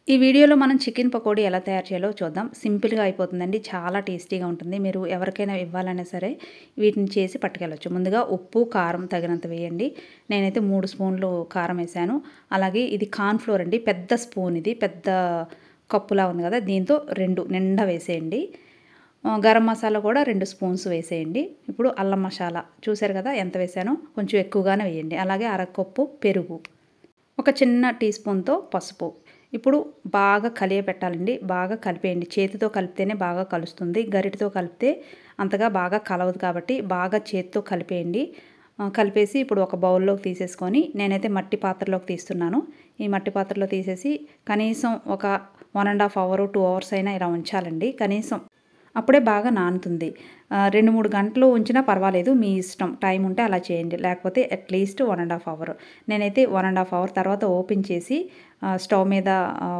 ఈ వీడియోలో మనం చికెన్ పకోడీ ఎలా తయారు చేయాలో చూద్దాం సింపుల్గా అయిపోతుందండి చాలా టేస్టీగా ఉంటుంది మీరు ఎవరికైనా ఇవ్వాలన్నా సరే వీటిని చేసి పట్టుకెళ్ళచ్చు ముందుగా ఉప్పు కారం తగినంత వేయండి నేనైతే మూడు స్పూన్లు కారం వేసాను అలాగే ఇది కార్న్ఫ్లోర్ అండి పెద్ద స్పూన్ ఇది పెద్ద కప్పులా ఉంది కదా దీంతో రెండు నిండా వేసేయండి ఆ, గరం మసాలా కూడా రెండు స్పూన్స్ వేసేయండి ఇప్పుడు అల్లం మసాలా చూసారు కదా ఎంత వేసానో కొంచెం ఎక్కువగానే వేయండి అలాగే అరకప్పు పెరుగు ఒక చిన్న టీ స్పూన్తో పసుపు ఇప్పుడు బాగా కలియ పెట్టాలండి బాగా కలిపేయండి చేతితో కలిపితేనే బాగా కలుస్తుంది గరిటతో కలిపితే అంతగా బాగా కలవదు కాబట్టి బాగా చేతితో కలిపేయండి ఆ, కలిపేసి ఇప్పుడు ఒక బౌల్లోకి తీసేసుకొని నేనైతే మట్టి పాత్రలోకి తీస్తున్నాను ఈ మట్టి పాత్రలో తీసేసి కనీసం ఒక one and half hour two hours అయినా ఇలా ఉంచాలండి కనీసం అప్పుడే బాగా నానుతుంది ఆ, రెండు మూడు గంటలు ఉంచినా పర్వాలేదు మీ ఇష్టం టైం ఉంటే అలా చేయండి లేకపోతే at least one and half hour నేనైతే వన్ అండ్ హాఫ్ అవర్ తర్వాత ఓపెన్ చేసి ఆ, స్టవ్ మీద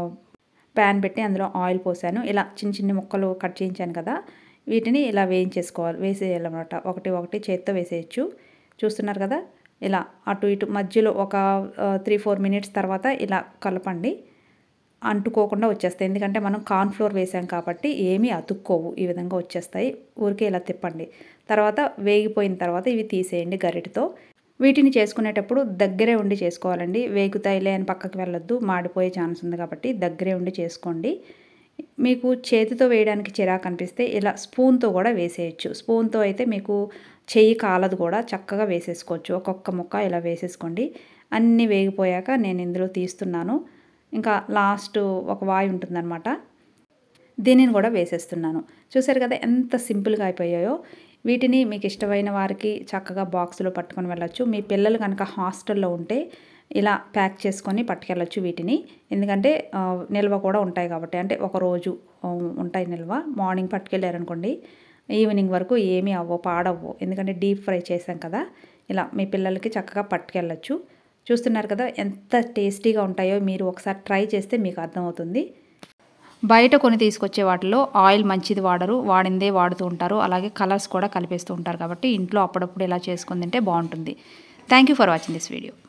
ప్యాన్ పెట్టి అందులో ఆయిల్ పోసాను ఇలా చిన్న చిన్న ముక్కలు కట్ చేయించాను కదా వీటిని ఇలా వేయించేసుకోవాలి వేసేయాలన్నమాట ఒకటి ఒకటి చేత్తో వేసేయచ్చు చూస్తున్నారు కదా ఇలా అటు ఇటు మధ్యలో ఒక త్రీ ఫోర్ మినిట్స్ తర్వాత ఇలా కలపండి అంటుకోకుండా వచ్చేస్తాయి ఎందుకంటే మనం కార్న్ఫ్లోర్ వేసాం కాబట్టి ఏమీ అతుక్కోవు ఈ విధంగా వచ్చేస్తాయి ఊరికే ఇలా తిప్పండి తర్వాత వేగిపోయిన తర్వాత ఇవి తీసేయండి గరిటతో వీటిని చేసుకునేటప్పుడు దగ్గరే ఉండి చేసుకోవాలండి వేగుతాయిలే అని పక్కకి వెళ్ళొద్దు మాడిపోయే ఛాన్స్ ఉంది కాబట్టి దగ్గరే ఉండి చేసుకోండి మీకు చేతితో వేయడానికి చిరాకు అనిపిస్తే ఇలా స్పూన్తో కూడా వేసేయచ్చు స్పూన్తో అయితే మీకు చెయ్యి కాలదు కూడా చక్కగా వేసేసుకోవచ్చు ఒక్కొక్క ముక్క ఇలా వేసేసుకోండి అన్నీ వేగిపోయాక నేను ఇందులో తీస్తున్నాను ఇంకా లాస్ట్ ఒక వాయి ఉంటుందన్నమాట దీనిని కూడా వేసేస్తున్నాను చూసారు కదా ఎంత సింపుల్గా అయిపోయాయో వీటిని మీకు ఇష్టమైన వారికి చక్కగా బాక్స్లో పట్టుకొని వెళ్ళొచ్చు మీ పిల్లలు కనుక హాస్టల్లో ఉంటే ఇలా ప్యాక్ చేసుకొని పట్టుకెళ్ళొచ్చు వీటిని ఎందుకంటే ఆ, నిల్వ కూడా ఉంటాయి కాబట్టి అంటే ఒక రోజు ఆ, ఉంటాయి నిల్వ మార్నింగ్ పట్టుకెళ్ళారనుకోండి ఈవినింగ్ వరకు ఏమీ అవ్వవు పాడవ్వు ఎందుకంటే డీప్ ఫ్రై చేసాం కదా ఇలా మీ పిల్లలకి చక్కగా పట్టుకెళ్ళొచ్చు చూస్తున్నారు కదా ఎంత టేస్టీగా ఉంటాయో మీరు ఒకసారి ట్రై చేస్తే మీకు అర్థమవుతుంది బయట కొని తీసుకొచ్చే వాటిలో ఆయిల్ మంచిది వాడరు వాడిందే వాడుతూ ఉంటారు అలాగే కలర్స్ కూడా కలిపేస్తూ ఉంటారు కాబట్టి ఇంట్లో అప్పుడప్పుడు ఇలా చేసుకుని తింటే బాగుంటుంది thank you for watching this video